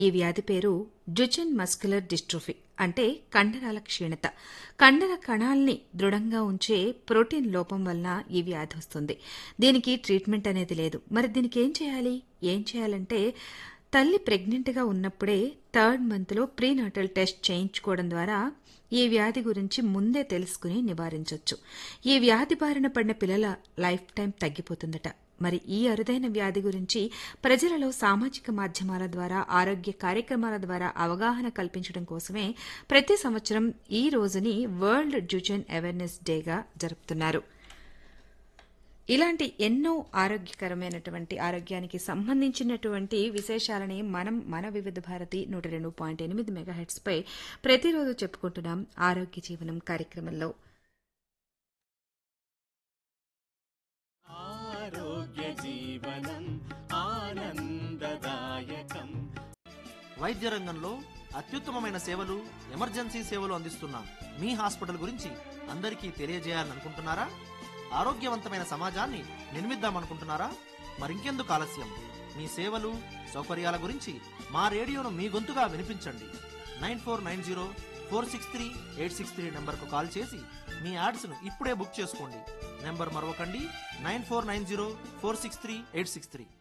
ఈ వ్యాధి పేరు జుచెన్ మస్కులర్ డిస్ట్రోఫీ అంటే కండరాల క్షీణత కండర కణాల్ని దృఢంగా ఉంచే ప్రోటీన్ లోపం వలన ఈ వ్యాధి వస్తుంది దీనికి ట్రీట్మెంట్ అనేది లేదు మరి దీనికి ఏం చేయాలి ఏం చేయాలంటే తల్లి ప్రెగ్నెంట్గా ఉన్నప్పుడే థర్డ్ మంత్లో ప్రీనాటల్ టెస్ట్ చేయించుకోవడం ద్వారా ఈ వ్యాధి గురించి ముందే తెలుసుకుని నివారించవచ్చు ఈ వ్యాధి బారిన పడిన పిల్లల లైఫ్ టైం తగ్గిపోతుందట మరి ఈ అరుదైన వ్యాధి గురించి ప్రజలలో సామాజిక మాధ్యమాల ద్వారా ఆరోగ్య కార్యక్రమాల ద్వారా అవగాహన కల్పించడం కోసమే ప్రతి సంవత్సరం ఈ రోజుని వరల్డ్ జుజన్ అవేర్నెస్ డేగా జరుపుతున్నారు ఇలాంటి ఎన్నో ఆరోగ్యకరమైనటువంటి ఆరోగ్యానికి సంబంధించినటువంటి విశేషాలని మనం మన వివిధ భారతి నూట రెండు పాయింట్ ఎనిమిది మెగాహెట్స్ పై ప్రతిరోజు చెప్పుకుంటున్నాం ఆరోగ్య జీవనం కార్యక్రమంలో ఆరోగ్య జీవనం ఆనందదాయకం వైద్య రంగంలో అత్యుత్తమమైన సేవలు ఎమర్జెన్సీ సేవలు అందిస్తున్న మీ హాస్పిటల్ గురించి అందరికీ తెలియజేయాలనుకుంటున్నారా ఆరోగ్యవంతమైన సమాజాన్ని నిర్మిద్దామనుకుంటున్నారా మరింకెందుకు ఆలస్యం మీ సేవలు సౌకర్యాల గురించి మా రేడియోను మీ గొంతుగా వినిపించండి nine four nine zero four six three eight six three నెంబర్కు కాల్ చేసి మీ యాడ్స్ను ఇప్పుడే బుక్ చేసుకోండి నెంబర్ మరొకండి nine four nine zero four six three eight six three